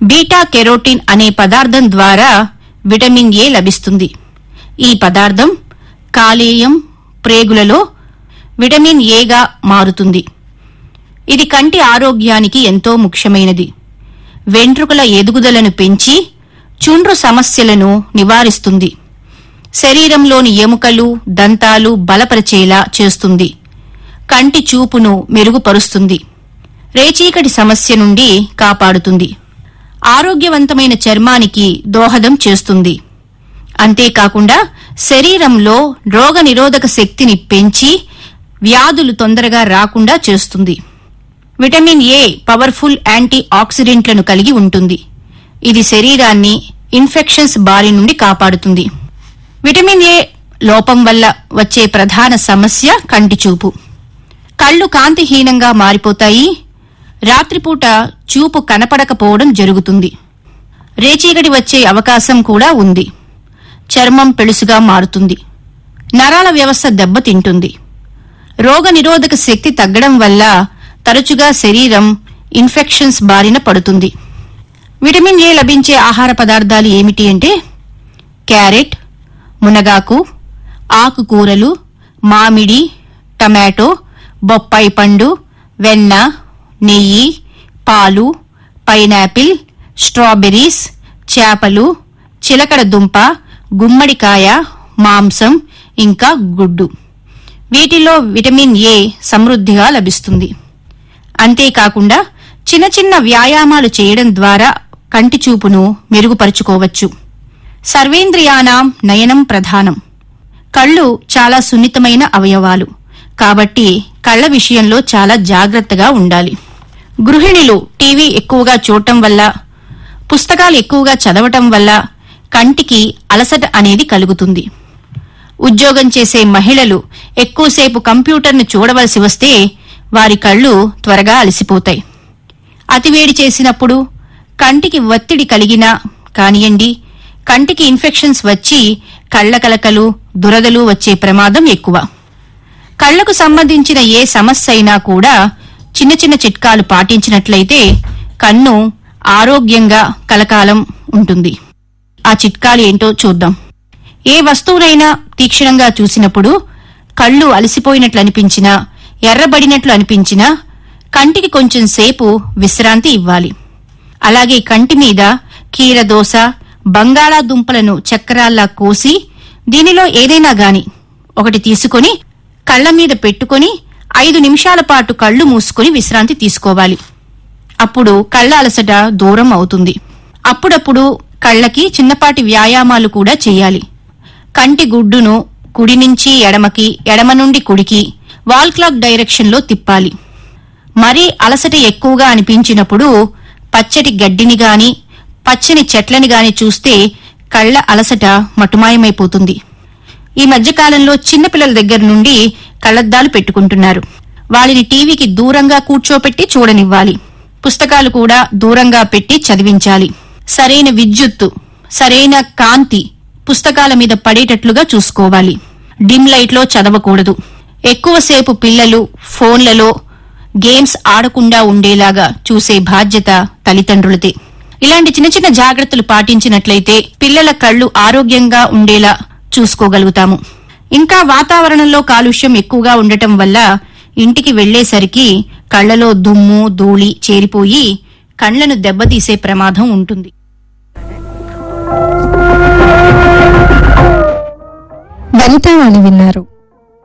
beta carotene అనే పదార్థం ద్వారా విటమిన్ ఏ లభిస్తుంది ఈ పదార్థం కాలేయం ప్రేగులలో విటమిన్ ఏగా మారుతుంది ఇది కంటి ఆరోగ్యానికి ఎంతో ముఖ్యమైనది వెంట్రుకల ఎదుగుదలను పెంచి చుండ్రు సమస్యలను నివారిస్తుంది శరీరంలోని ఎముకలు దంతాలు బలపరిచేలా చేస్తుంది కంటి చూపును మెరుగుపరుస్తుంది రేచీకటి సమస్య నుండి కాపాడుతుంది ఆరోగ్యవంతమైన చర్మానికి దోహదం చేస్తుంది అంతేకాకుండా శరీరంలో రోగనిరోధక శక్తిని పెంచి వ్యాధులు తొందరగా రాకుండా చేస్తుంది విటమిన్ ఏ పవర్ఫుల్ యాంటీ ఆక్సిడెంట్లను కలిగి ఉంటుంది ఇది శరీరాన్ని ఇన్ఫెక్షన్స్ బారి నుండి కాపాడుతుంది విటమిన్ ఏ లోపం వల్ల వచ్చే ప్రధాన సమస్య కంటి చూపు కళ్ళు కాంతిహీనంగా మారిపోతాయి రాత్రిపూట చూపు కనపడకపోవడం జరుగుతుంది రేచీగడి వచ్చే అవకాశం కూడా ఉంది చర్మం పెళుసుగా మారుతుంది నరాల వ్యవస్థ దెబ్బతింటుంది రోగనిరోధక శక్తి తగ్గడం వల్ల తరచుగా శరీరం ఇన్ఫెక్షన్స్ బారిన పడుతుంది విటమిన్ ఏ లభించే ఆహార పదార్థాలు ఏమిటి అంటే క్యారెట్ మునగాకు ఆకుకూరలు మామిడి టమాటో బొప్పాయి పండు వెన్న నెయ్యి పాలు పైనాపిల్ స్ట్రాబెర్రీస్ చేపలు చిలకడ దుంప గుమ్మడికాయ మాంసం ఇంకా గుడ్డు వీటిలో విటమిన్ ఏ సమృద్ధిగా లభిస్తుంది అంతేకాకుండా చిన్న చిన్న వ్యాయామాలు చేయడం ద్వారా కంటి చూపును మెరుగుపరుచుకోవచ్చు సర్వేంద్రియానాం నయనం ప్రధానం కళ్ళు చాలా సున్నితమైన అవయవాలు కాబట్టి కళ్ళ విషయంలో చాలా జాగ్రత్తగా ఉండాలి గృహిణులు టీవీ ఎక్కువగా చూడటం వల్ల పుస్తకాలు ఎక్కువగా చదవటం వల్ల కంటికి అలసట అనేది కలుగుతుంది ఉద్యోగం చేసే మహిళలు ఎక్కువసేపు కంప్యూటర్ను చూడవలసి వస్తే వారి కళ్ళు త్వరగా అలసిపోతాయి అతివేడి చేసినప్పుడు కంటికి ఒత్తిడి కలిగినా కానియండి కంటికి ఇన్ఫెక్షన్స్ వచ్చి కళ్ళ కలకలు దురదలు వచ్చే ప్రమాదం ఎక్కువ కళ్లకు సంబంధించిన ఏ సమస్య అయినా కూడా చిన్న చిన్న చిట్కాలు పాటించినట్లయితే కన్ను ఆరోగ్యంగా కలకాలం ఉంటుంది ఆ చిట్కాలు ఏంటో చూద్దాం ఏ వస్తువునైనా తీక్షణంగా చూసినప్పుడు కళ్ళు అలసిపోయినట్లు అనిపించినా ఎర్రబడినట్లు అనిపించినా కంటికి కొంచెం సేపు విశ్రాంతి ఇవ్వాలి అలాగే కంటి మీద కీరదోస బంగాళాదుంపలను చక్రాల్లా కోసి దీనిలో ఏదైనా గాని ఒకటి తీసుకొని కళ్ల మీద పెట్టుకొని ఐదు నిమిషాల పాటు కళ్ళు మూసుకొని విశ్రాంతి తీసుకోవాలి అప్పుడు కళ్ళ అలసట దూరం అవుతుంది అప్పుడప్పుడు కళ్ళకి చిన్నపాటి వ్యాయామాలు కూడా చేయాలి కంటి గుడ్డును కుడి నుంచి ఎడమకి ఎడమ నుండి కుడికి వాల్ క్లాక్ డైరెక్షన్లో తిప్పాలి మరీ అలసట ఎక్కువగా అనిపించినప్పుడు పచ్చటి గడ్డిని గాని పచ్చని చెట్లని గాని చూస్తే కళ్ళ అలసట మటుమాయమైపోతుంది ఈ మధ్యకాలంలో చిన్నపిల్లల దగ్గర నుండి కళ్లద్దాలు పెట్టుకుంటున్నారు వాళ్ళని టీవీకి దూరంగా కూర్చోపెట్టి చూడనివ్వాలి పుస్తకాలు కూడా దూరంగా పెట్టి చదివించాలి సరైన విద్యుత్తు సరైన కాంతి పుస్తకాల మీద పడేటట్లుగా చూసుకోవాలి డిమ్ లైట్లో చదవకూడదు ఎక్కువసేపు పిల్లలు ఫోన్లలో గేమ్స్ ఆడకుండా ఉండేలాగా చూసే బాధ్యత తల్లిదండ్రులదే ఇలాంటి చిన్న చిన్న జాగ్రత్తలు పాటించినట్లయితే పిల్లల కళ్ళు ఆరోగ్యంగా ఉండేలా చూసుకోగలుగుతాము ఇంకా వాతావరణంలో కాలుష్యం ఎక్కువగా ఉండటం వల్ల ఇంటికి వెళ్లేసరికి కళ్లలో దుమ్ము ధూళి చేరిపోయి కళ్లను దెబ్బతీసే ప్రమాదం ఉంటుంది వనితావాణి విన్నారు